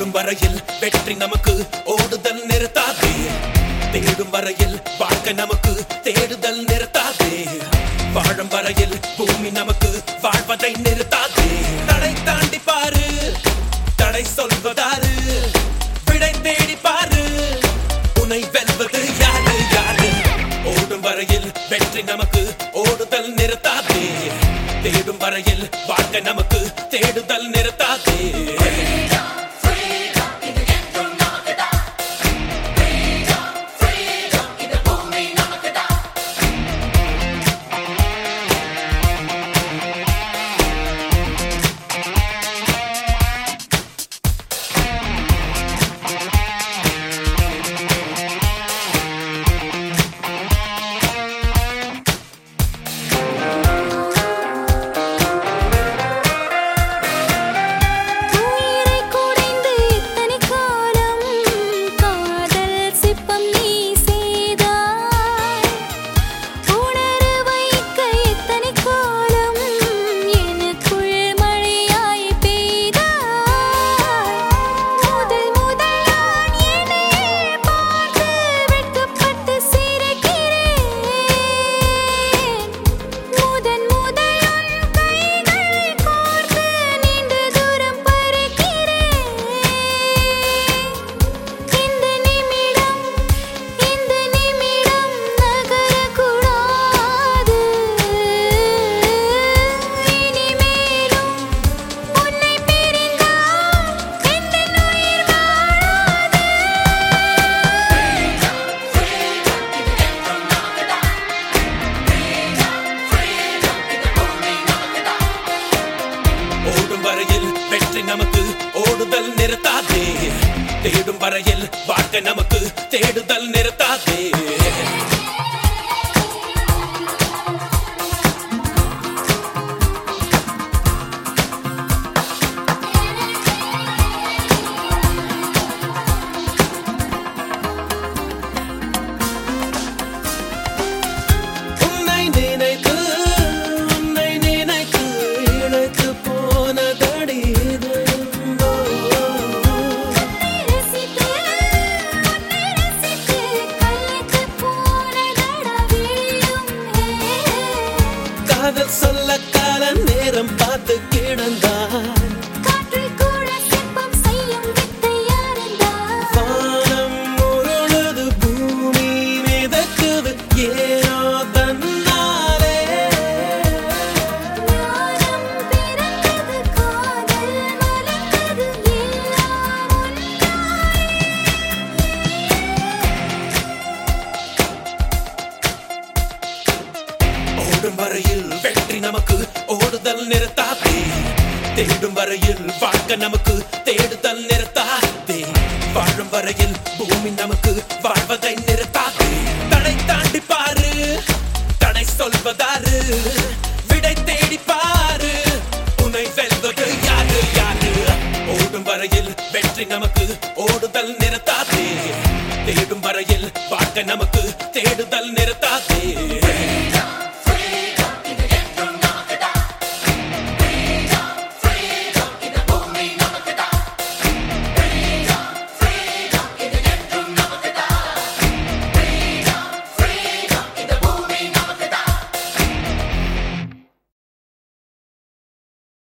ஓடும் வரையில் வெற்றி நமக்கு ஓடுதல் நிறுத்தாதே தேடும் வரையில் வாழ்க்கை நமக்கு தேடுதல் நிறுத்தாதே வாழும் வரையில் பூமி நமக்கு வாழ்வதை நிறுத்தாதே தடை தாண்டி பாரு தடை சொல்வதாரு விடை தேடி பாரு உன்னை வெல்வது யாரு யாரு ஓடும் வரையில் வெற்றி நமக்கு ஓடுதல் நிறுத்தாதே தேடும் வரையில் வாழ்க்கை நமக்கு தேடுதல் நிறுத்தாதே உயிரை குடைந்து இத்தனை காலம் காதல் சிப்பம் நீ செய்தாய் உணர வைக்க இத்தனை காலம் எனக்குள் மழையாய் பெய்தாய் முதல் முதல் நான் என்னை பார்த்து வெட்கப்பட்டு சிரிக்கிறேன் முதன் முதல் உன் கைகளை கோர்த்து நீண்ட தூரம் பறக்கிறேன் இந்த நிமிடம் இந்த நிமிடம் நகரக்கூடாது இனிமேலும் உன்னை பிரிந்தால் எந்த உயிர் வாழாது ஓடும் வரையில் வெற்றி நமக்கு ஓடுதல் நிறுத்தாதே தேடும் வரையில் வாழ்க்கை நமக்கு தேடுதல் நிறுத்தாதே உன்னை நினைத்து உன்னை நினைத்து இழைத்து போனதடி இது ரசித்து உன்னை ரசித்து கலைத்து போனதடா வீழும் காதல் சொல்ல கால நேரம் பார்த்து கிடந்தாய் காற்றில் கூட சிற்பம் செய்யும் வித்தை யாருந்தான் வானம் உருளுது பூமி மிதக்குது ஏனோ தன்னாலே ஞானம் பிறந்தது காதல் மலர்ந்தது எல்லாம் ஒன்றாய் ஓடும் வரையில் வெற்றி நமக்கு ஓடுதல் நிறுத்தாதே தேடும் வரையில் வாழ்க்கை நமக்கு தேடுதல் நிறுத்தாதே வாழும் வரையில் பூமி நமக்கு வாழ்வதை நிறுத்தாதே தடை தாண்டி பாரு தடை சொல்வதாரு விடை தேடி பாரு உன்னை வெல்வது யாரு யாரு ஓடும் வரையில் வெற்றி நமக்கு ஓடுதல் நிறுத்தாதே தேடும் வரையில் வாழ்க்கை நமக்கு தேடுதல் நிறுத்தாதே